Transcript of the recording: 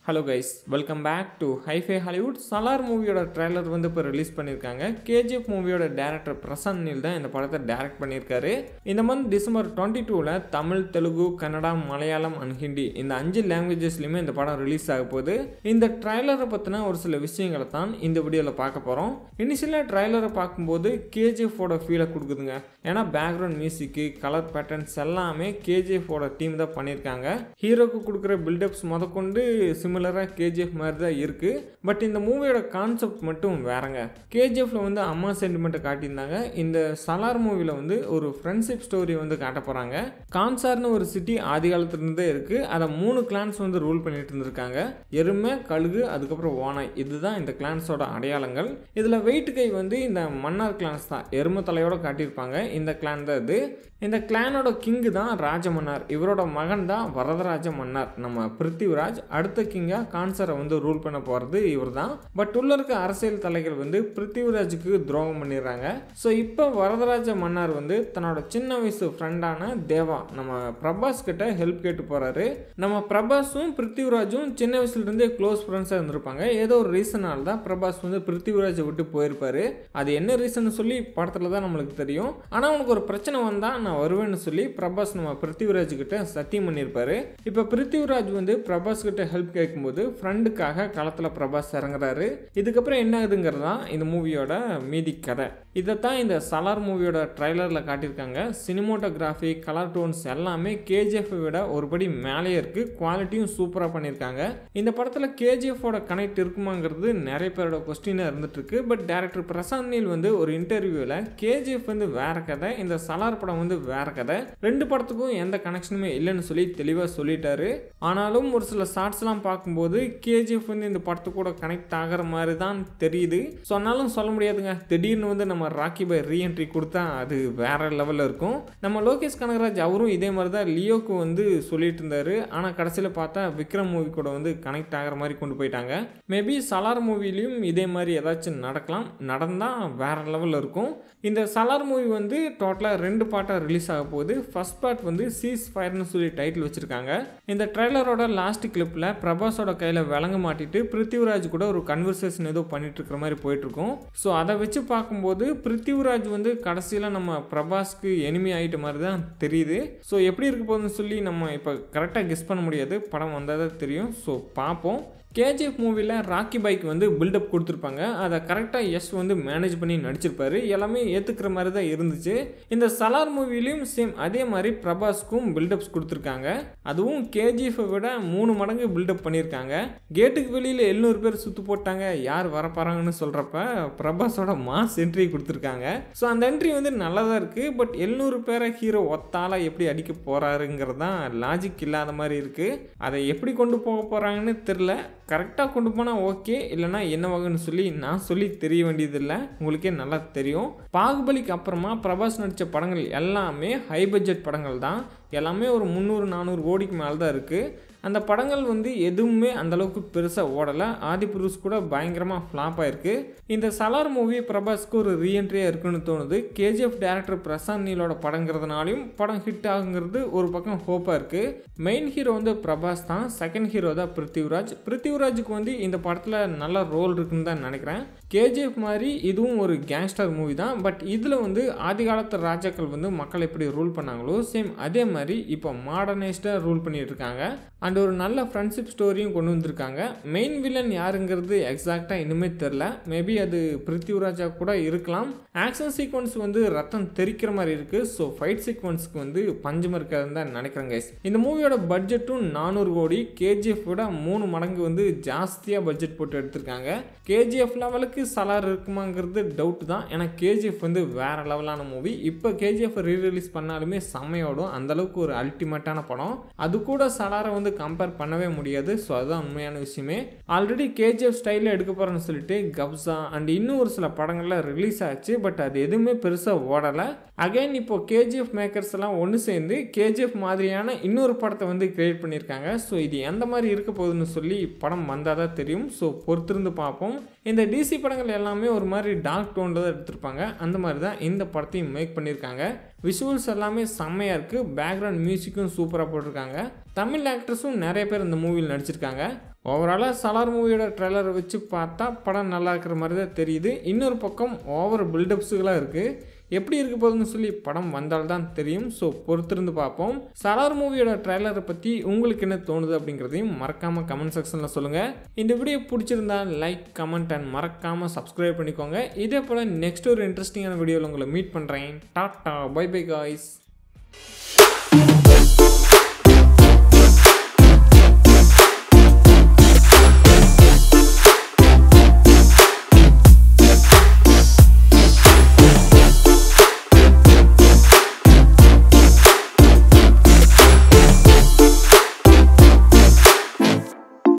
hello guys welcome back to hi fi Hollywood Salaar மூவியோட trailer வந்து இப்போ ரிலீஸ் பண்ணியிருக்காங்க கேஜிஎஃப் மூவியோட டேரக்டர் பிரசாந்த் நீல் தான் இந்த படத்தை டைரக்ட் பண்ணியிருக்காரு இந்த மந்த் டிசம்பர் டுவெண்ட்டி டூவில் தமிழ் தெலுங்கு கன்னடா மலையாளம் அண்ட் ஹிந்தி இந்த அஞ்சு லாங்குவேஜஸ்லையுமே இந்த படம் ரிலீஸ் ஆக போகுது இந்த ட்ரைலரை பற்றின ஒரு சில விஷயங்களை தான் இந்த வீடியோவில் பார்க்க போகிறோம் இனிஷியலாக ட்ரைலரை பார்க்கும்போது கேஜிஎஃபோட ஃபீலை கொடுக்குதுங்க ஏன்னா பேக்ரவுண்ட் மியூசிக்கு கலர் பேட்டர்ன்ஸ் எல்லாமே கேஜிஎஃபோட டீம் தான் பண்ணியிருக்காங்க ஹீரோக்கு கொடுக்குற பில்டப்ஸ் முதற்கொண்டு சிமிலராக கேஜிஎஃப் மாதிரி தான் இருக்குது பட் இந்த மூவியோட கான்செப்ட் மட்டும் வேறங்க கேஜிஎஃப்ல வந்து அம்மா சென்டிமெண்ட்டை காட்டியிருந்தாங்க இந்த சலார் மூவியில் வந்து ஒரு ஃப்ரெண்ட்ஷிப் ஸ்டோரி வந்து காட்ட போகிறாங்க கான்சார்னு ஒரு சிட்டி ஆதி காலத்துலேருந்தே இருக்குது அதை மூணு கிளான்ஸ் வந்து ரூல் பண்ணிட்டு இருந்திருக்காங்க எருமை கழுகு அதுக்கப்புறம் ஓனாய் இதுதான் இந்த கிளான்ஸோட அடையாளங்கள் இதில் வெயிட் கை வந்து இந்த மன்னார் கிளான்ஸ் தான் எருமை தலையோட காட்டியிருப்பாங்க இந்த கிளான் தான் இது இந்த கிளானோட கிங்கு தான் ராஜ மன்னார் இவரோட மகன் தான் வரதராஜ மன்னார் நம்ம பிருத்திவிராஜ் அடுத்த கிங்காக கான்சரை வந்து ரூல் பண்ண போகிறது இவர் தான் பட் உள்ள இருக்க அரசியல் தலைகள் வந்து பிருத்திவிராஜுக்கு துரோகம் பண்ணிடுறாங்க ஸோ இப்போ வரதராஜ மன்னார் வந்து தன்னோட சின்ன வயசு ஃப்ரெண்டான தேவா நம்ம பிரபாஸ் கிட்ட ஹெல்ப் கேட்டு போகிறாரு நம்ம பிரபாஸும் பிருத்திவிராஜும் சின்ன வயசுலேருந்தே க்ளோஸ் ஃப்ரெண்ட்ஸாக இருந்திருப்பாங்க ஏதோ ஒரு ரீசனால் தான் பிரபாஸ் வந்து பிருத்திவிராஜை விட்டு போயிருப்பாரு அது என்ன ரீசன் சொல்லி படத்தில் தான் நம்மளுக்கு தெரியும் ஆனால் அவனுக்கு ஒரு பிரச்சனை வந்தால் நான் வருவேன்னு சொல்லி பிரபாஸ் நம்ம பிருத்திவிராஜ் கிட்ட சத்தியம் பண்ணியிருப்பாரு இப்போ பிருத்திவிராஜ் வந்து பிரபாஸ் கிட்ட ஹெல்ப் கேட்கும்போது ஃப்ரெண்டுக்காக களத்தில் பிரபாஸ் இறங்குறாரு இதுக்கப்புறம் என்ன ஆகுதுங்கிறது தான் இந்த மூவியோட மீதி கதை இதைத்தான் இந்த சலார் மூவியோட ட்ரைலரில் காட்டியிருக்காங்க சினிமோட்டோகிராஃபி கலர் டோன்ஸ் எல்லாமே கேஜிஎஃப் விட ஒருபடி மேலேயே இருக்குது குவாலிட்டியும் சூப்பராக பண்ணியிருக்காங்க இந்த படத்தில் கேஜிஎஃபோட கனெக்ட் இருக்குமாங்கிறது நிறைய பேரோட கொஸ்டினாக இருந்துட்டு இருக்கு பட் டேரக்டர் பிரசாந்த் நீல் வந்து ஒரு இன்டர்வியூவில் கேஜிஎஃப் வந்து வேற கதை இந்த சலார் படம் வந்து வேற கதை ரெண்டு படத்துக்கும் எந்த கனெக்ஷனுமே இல்லைன்னு சொல்லி தெளிவாக சொல்லிட்டாரு ஆனாலும் ஒரு சில ஷார்ட்ஸ்லாம் பார்க்கும்போது கேஜிஎஃப் வந்து இந்த படத்து கூட கனெக்ட் ஆகிற மாதிரி தான் தெரியுது சொன்னாலும் சொல்ல முடியாதுங்க திடீர்னு வந்து நம்ம ராக்கி பை ரீஎன்ட்ரி கொடுத்தா அது வேற லெவலில் இருக்கும் நம்ம லோகேஷ் கனகராஜ் அவரும் இதே மாதிரி தான் லியோக்கு வந்து சொல்லிட்டு இருந்தாரு ஆனால் கடைசியில் பார்த்தா விக்ரம் மூவி கூட வந்து கனெக்ட் ஆகிற மாதிரி கொண்டு போயிட்டாங்க மேபி சலார் மூவிலையும் இதே மாதிரி ஏதாச்சும் நடக்கலாம் நடந்தால் வேற லெவலில் இருக்கும் இந்த சலார் மூவி வந்து டோட்டலாக ரெண்டு பார்ட்டாக ரிலீஸ் ஆக போகுது ஃபர்ஸ்ட் பார்ட் வந்து சீஸ் ஃபயர்னு சொல்லி டைட்டில் வச்சுருக்காங்க இந்த ட்ரெய்லரோட லாஸ்ட் கிளிப்பில் பிரபாஸோட கையில் விலங்கு மாட்டிட்டு பிருத்திவிராஜ் கூட ஒரு கன்வர்சேஷன் ஏதோ பண்ணிட்டு இருக்கிற மாதிரி போயிட்டுருக்கும் ஸோ அதை வச்சு பார்க்கும்போது பிருத்திவிராஜ் வந்து கடைசியில் நம்ம பிரபாஸ்க்கு எனிமி ஆகிட்ட மாதிரி தான் தெரியுது ஸோ எப்படி இருக்க போகுதுன்னு சொல்லி நம்ம இப்போ கரெக்டாக கெஸ் பண்ண முடியாது படம் வந்தால் தான் தெரியும் ஸோ பார்ப்போம் கேஜிஎஃப் மூவியில் ராக்கி பைக் வந்து பில்டப் கொடுத்துருப்பாங்க அதை கரெக்டாக எஸ் வந்து மேனேஜ் பண்ணி நடிச்சிருப்பாரு எல்லாமே ஏற்றுக்கிற மாதிரி தான் இருந்துச்சு இந்த சலார் மூவிலையும் சேம் அதே மாதிரி பிரபாஸ்க்கும் பில்டப்ஸ் கொடுத்துருக்காங்க அதுவும் கேஜிஎஃப்பை விட மூணு மடங்கு பில்டப் பண்ணியிருக்காங்க கேட்டுக்கு வெளியில் எழுநூறு பேர் சுற்று போட்டாங்க யார் வரப்போகிறாங்கன்னு சொல்கிறப்ப பிரபாஸோட மாஸ் என்ட்ரி கொடுத்துருக்காங்க ஸோ அந்த என்ட்ரி வந்து நல்லா தான் இருக்குது பட் எழுநூறு பேரை ஹீரோ ஒத்தால எப்படி அடிக்க போகிறாருங்கிறது தான் லாஜிக் இல்லாத மாதிரி இருக்குது அதை எப்படி கொண்டு போக போகிறாங்கன்னு தெரில கரெக்டாக கொண்டு போனால் ஓகே இல்லைனா என்ன வகைன்னு சொல்லி நான் சொல்லி தெரிய வேண்டியதில்லை உங்களுக்கே நல்லா தெரியும் பாகுபலிக்கு அப்புறமா பிரபாஸ் நடித்த படங்கள் எல்லாமே ஹை பட்ஜெட் படங்கள் தான் எல்லாமே ஒரு முந்நூறு நானூறு கோடிக்கு மேலே தான் இருக்குது அந்த படங்கள் வந்து எதுவுமே அந்தளவுக்கு பெருசாக ஓடலை ஆதி புருஷ் கூட பயங்கரமாக ஃப்ளாப் ஆயிருக்கு இந்த சலார் மூவி பிரபாஸ்க்கு ஒரு ரீஎன்ட்ரியாக இருக்குன்னு தோணுது கேஜிஎஃப் டேரக்டர் பிரசாந்த் நீலோட படங்கிறதுனாலையும் படம் ஹிட் ஆகுங்கிறது ஒரு பக்கம் ஹோப்பாக இருக்குது மெயின் ஹீரோ வந்து பிரபாஸ் தான் செகண்ட் ஹீரோ தான் பிருத்திவிராஜ் பிருத்திவிராஜுக்கு வந்து இந்த படத்தில் நல்ல ரோல் இருக்குன்னு தான் நினைக்கிறேன் கேஜிஎஃப் மாதிரி இதுவும் ஒரு கேங்ஸ்டர் மூவி தான் பட் இதில் வந்து ஆதி காலத்து ராஜாக்கள் வந்து மக்கள் எப்படி ரூல் பண்ணாங்களோ சேம் அதே மாதிரி இப்போ மாடர்னைஸ்டாக ரூல் பண்ணிட்டு இருக்காங்க அண்ட் ஒரு நல்ல ஃப்ரெண்ட்ஷிப் ஸ்டோரியும் கொண்டு வந்திருக்காங்க மெயின் வில்லன் யாருங்கிறது எக்ஸாக்டாக இன்னுமே தெரில மேபி அது பிருத்திவிராஜா கூட இருக்கலாம் ஆக்ஷன் சீக்வன்ஸ் வந்து ரத்தம் தெரிக்கிற மாதிரி இருக்குது ஸோ ஃபைட் சீக்வன்ஸ்க்கு வந்து பஞ்சம் இருக்காதுன்னு தான் நினைக்கிறேன் கைஸ் இந்த மூவியோட பட்ஜெட்டும் நானூறு கோடி கேஜிஎஃப் விட மூணு மடங்கு வந்து ஜாஸ்தியாக பட்ஜெட் போட்டு எடுத்திருக்காங்க கேஜிஎஃப் லெவலுக்கு சலார் இருக்குமாங்கிறது டவுட் தான் ஏன்னா கேஜிஎஃப் வந்து வேற லெவலான மூவி இப்போ கேஜிஎஃப் ரீ ரிலீஸ் பண்ணாலுமே செம்மையோடும் அந்தளவுக்கு ஒரு அல்டிமேட்டான படம் அது கூட சலாரை வந்து கம்பேர் பண்ணவே முடியாது ஸோ அதுதான் உண்மையான விஷயமே ஆல்ரெடி கேஜிஎஃப் ஸ்டைலில் எடுக்க போகிறேன்னு சொல்லிட்டு கப்ஸா அண்ட் இன்னும் ஒரு சில படங்கள்லாம் ரிலீஸ் ஆச்சு பட் அது எதுவுமே பெருசாக ஓடலை அகைன் இப்போ கேஜிஎஃப் மேக்கர்ஸ் எல்லாம் ஒன்று சேர்ந்து கேஜிஎஃப் மாதிரியான இன்னொரு படத்தை வந்து கிரியேட் பண்ணியிருக்காங்க ஸோ இது எந்த மாதிரி இருக்க போகுதுன்னு சொல்லி படம் வந்தால் தான் தெரியும் ஸோ பொறுத்திருந்து பார்ப்போம் இந்த டிசி படங்கள் எல்லாமே ஒரு மாதிரி டார்க் டோனில் தான் எடுத்திருப்பாங்க அந்த மாதிரி தான் இந்த படத்தையும் மேக் பண்ணியிருக்காங்க விஷுவல்ஸ் எல்லாமே செம்மையாக இருக்குது பேக்ரவுண்ட் மியூசிக்கும் சூப்பராக போட்டிருக்காங்க தமிழ் ஆக்ட்ரஸும் நிறைய பேர் இந்த மூவியில் நடிச்சிருக்காங்க ஓவராலாக சலார் மூவியோட ட்ரெய்லரை வச்சு பார்த்தா படம் நல்லா இருக்கிற மாதிரி தான் தெரியுது இன்னொரு பக்கம் ஓவர் பில்டப்ஸுகளாக இருக்குது எப்படி இருக்க போகுதுன்னு சொல்லி படம் வந்தால்தான் தெரியும் ஸோ பொறுத்திருந்து பார்ப்போம் சலார் மூவியோட ட்ரெய்லரை பற்றி உங்களுக்கு என்ன தோணுது அப்படிங்கிறதையும் மறக்காமல் கமெண்ட் செக்ஷனில் சொல்லுங்கள் இந்த வீடியோ பிடிச்சிருந்தா லைக் கமெண்ட் அண்ட் மறக்காமல் சப்ஸ்கிரைப் பண்ணிக்கோங்க இதே போல் நெக்ஸ்ட் ஒரு இன்ட்ரெஸ்டிங்கான வீடியோவில் உங்களை மீட் பண்ணுறேன் டாட்டா பை பை காய்ஸ்